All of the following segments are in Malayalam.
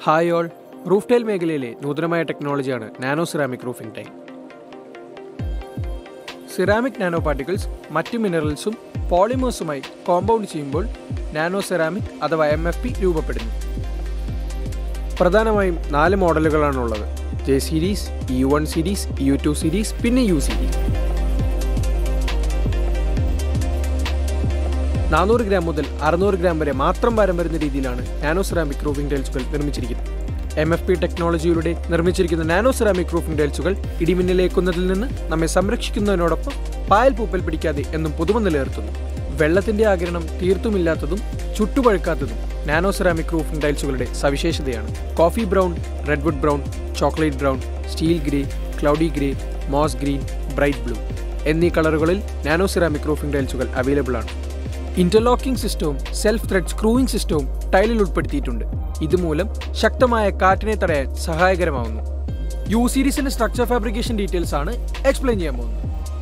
ഹായ് ഓൾ റൂഫ് ടൈൽ മേഖലയിലെ നൂതനമായ ടെക്നോളജിയാണ് nano ceramic roofing tile ceramic nano particles മറ്റ് മിനറൽസും പോളിമേഴ്സുമായി കോമ്പൗണ്ട് ചെയ്യുമ്പോൾ നാനോ സെറാമിക് അഥവാ എം എഫ് പി രൂപപ്പെടുന്നു പ്രധാനമായും നാല് മോഡലുകളാണുള്ളത് J series U one series U two series പിന്നെ യു സീരീസ് നാനൂറ് ഗ്രാം മുതൽ അറുന്നൂറ് ഗ്രാം വരെ മാത്രം ഭാരം വരുന്ന രീതിയിലാണ് നാനോ സെറാമിക് റൂഫിംഗ് ടൈൽസുകൾ നിർമ്മിച്ചിരിക്കുന്നത് എം എഫ് പി ടെക്നോളജിയിലൂടെ നിർമ്മിച്ചിരിക്കുന്ന നാനോ സെറാമിക് റൂഫിംഗ് ടൈൽസുകൾ ഇടിമിന്നലേക്കുന്നതിൽ നിന്ന് നമ്മെ സംരക്ഷിക്കുന്നതിനോടൊപ്പം പായൽ പൂപ്പൽ പിടിക്കാതെ എന്നും പുതുമ നിലനിർത്തുന്നു വെള്ളത്തിന്റെ ആകിരണം തീർത്തുമില്ലാത്തതും ചുട്ടുപഴുക്കാത്തതും നാനോ സെറാമിക് റൂഫിംഗ് ടൈൽസുകളുടെ സവിശേഷതയാണ് coffee brown redwood brown chocolate brown steel grey cloudy grey moss green bright blue എന്നീ കളറുകളിൽ നാനോ സെറാമിക് റൂഫിംഗ് ടൈൽസുകൾ അവൈലബിൾ ആണ് ഇന്റർലോക്കിംഗ് സിസ്റ്റവും സെൽഫ് ത്രെഡ് സ്ക്രൂയിങ് സിസ്റ്റവും ടൈലിൽ ഉൾപ്പെടുത്തിയിട്ടുണ്ട് ഇതുമൂലം ശക്തമായ കാറ്റിനെ തടയാൻ സഹായകരമാവുന്നു യു സീരീസിന്റെ സ്ട്രക്ചർ ഫാബ്രിക്കേഷൻ ഡീറ്റെയിൽസ് ആണ് എക്സ്പ്ലെയിൻ ചെയ്യാൻ പോകുന്നത്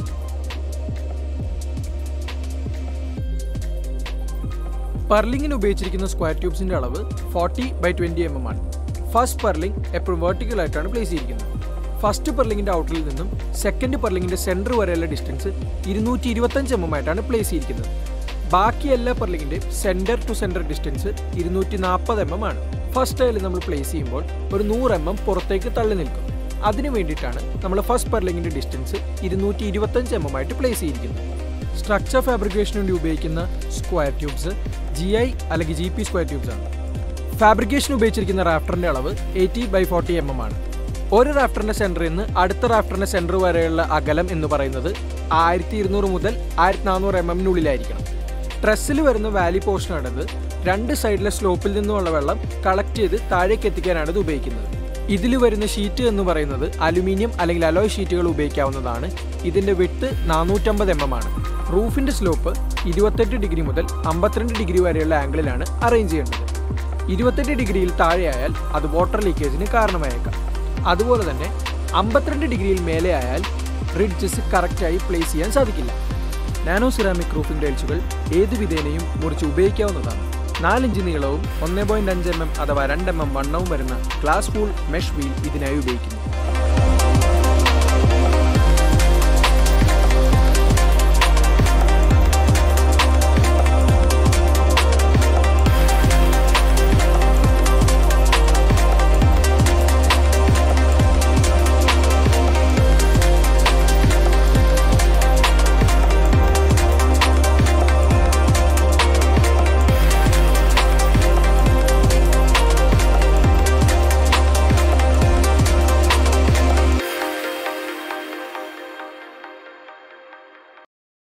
പർലിങ്ങിന് ഉപയോഗിച്ചിരിക്കുന്ന സ്ക്വയർ ട്യൂബ്സിന്റെ അളവ് forty by twenty M M ആണ് ഫസ്റ്റ് പർലിംഗ് എപ്പോഴും വെർട്ടിക്കൽ ആയിട്ടാണ് പ്ലേസ് ചെയ്തിരിക്കുന്നത് ഫസ്റ്റ് പെർലിങ്ങിന്റെ ഔട്ടറിൽ നിന്നും സെക്കൻഡ് പെർലിങ്ങിന്റെ സെന്റർ വരെയുള്ള ഡിസ്റ്റൻസ് ഇരുന്നൂറ്റി ഇരുപത്തഞ്ച് എം എം ആയിട്ടാണ് പ്ലേസ് ചെയ്തിരിക്കുന്നത് ബാക്കി എല്ലാ പെർലിങ്ങിന്റെ സെന്റർ ടു സെന്റർ ഡിസ്റ്റൻസ് ഇരുന്നൂറ്റി നാൽപ്പത് എം എം ആണ് ഫസ്റ്റ് ടൈൽ നമ്മൾ പ്ലേസ് ചെയ്യുമ്പോൾ ഒരു നൂറ് എം എം പുറത്തേക്ക് തള്ളി നിൽക്കും അതിനു വേണ്ടിയിട്ടാണ് നമ്മൾ ഫസ്റ്റ് പെർലിങ്ങിന്റെ ഡിസ്റ്റൻസ് ഇരുന്നൂറ്റി ഇരുപത്തഞ്ച് എം എം ആയിട്ട് പ്ലേസ് ചെയ്തിരിക്കുന്നത് സ്ട്രക്ചർ ഫാബ്രിക്കേഷന് വേണ്ടി ഉപയോഗിക്കുന്ന സ്ക്വയർ ട്യൂബ്സ് ജി ഐ അല്ലെങ്കിൽ ജി പി സ്ക്വയർ ട്യൂബ്സ് ആണ് ഫാബ്രിക്കേഷൻ ഉപയോഗിച്ചിരിക്കുന്ന റാഫ്റ്ററിന്റെ അളവ് eighty by forty M M ആണ് ഒരു റാഫ്റ്ററിന്റെ സെന്ററിൽ നിന്ന് അടുത്ത റാഫ്റ്ററിന്റെ സെന്റർ വരെയുള്ള അകലം എന്ന് പറയുന്നത് ആയിരത്തി ഇരുന്നൂറ് മുതൽ ആയിരത്തി നാനൂറ് എം എമ്മിനുള്ളിലായിരിക്കണം ട്രസ്സിൽ വരുന്ന വാലി പോർഷനാണിത് രണ്ട് സൈഡിലെ സ്ലോപ്പിൽ നിന്നുമുള്ള വെള്ളം കളക്ട് ചെയ്ത് താഴേക്ക് എത്തിക്കാനാണ് ഇത് ഉപയോഗിക്കുന്നത് ഇതിൽ വരുന്ന ഷീറ്റ് എന്ന് പറയുന്നത് അലുമിനിയം അല്ലെങ്കിൽ അലോയ് ഷീറ്റുകൾ ഉപയോഗിക്കാവുന്നതാണ് ഇതിന്റെ വിട്ട് നാനൂറ്റമ്പത് എം എം ആണ് റൂഫിന്റെ സ്ലോപ്പ് ഇരുപത്തെട്ട് ഡിഗ്രി മുതൽ അമ്പത്തിരണ്ട് ഡിഗ്രി വരെയുള്ള ആംഗിളിലാണ് അറേഞ്ച് ചെയ്യേണ്ടത് ഇരുപത്തെട്ട് ഡിഗ്രിയിൽ താഴെയായാൽ അത് വാട്ടർ ലീക്കേജിന് കാരണമായേക്കാം അതുപോലെ തന്നെ അമ്പത്തിരണ്ട് ഡിഗ്രിയിൽ മേലെ ആയാൽ റിഡ്ജസ് കറക്റ്റായി പ്ലേസ് ചെയ്യാൻ സാധിക്കില്ല നാനോ സിറാമിക് റൂഫിംഗ് ടൈൽസുകൾ ഏത് വിധേനയും മുറിച്ച് ഉപയോഗിക്കാവുന്നതാണ് നാലിഞ്ച് നീളവും ഒന്ന് പോയിന്റ് അഞ്ച് എം എം അഥവാ രണ്ട് എം എം വണ്ണവും വരുന്ന ഗ്ലാസ് ഫൂൾ മെഷ് വീൽ ഇതിനായി ഉപയോഗിക്കുന്നു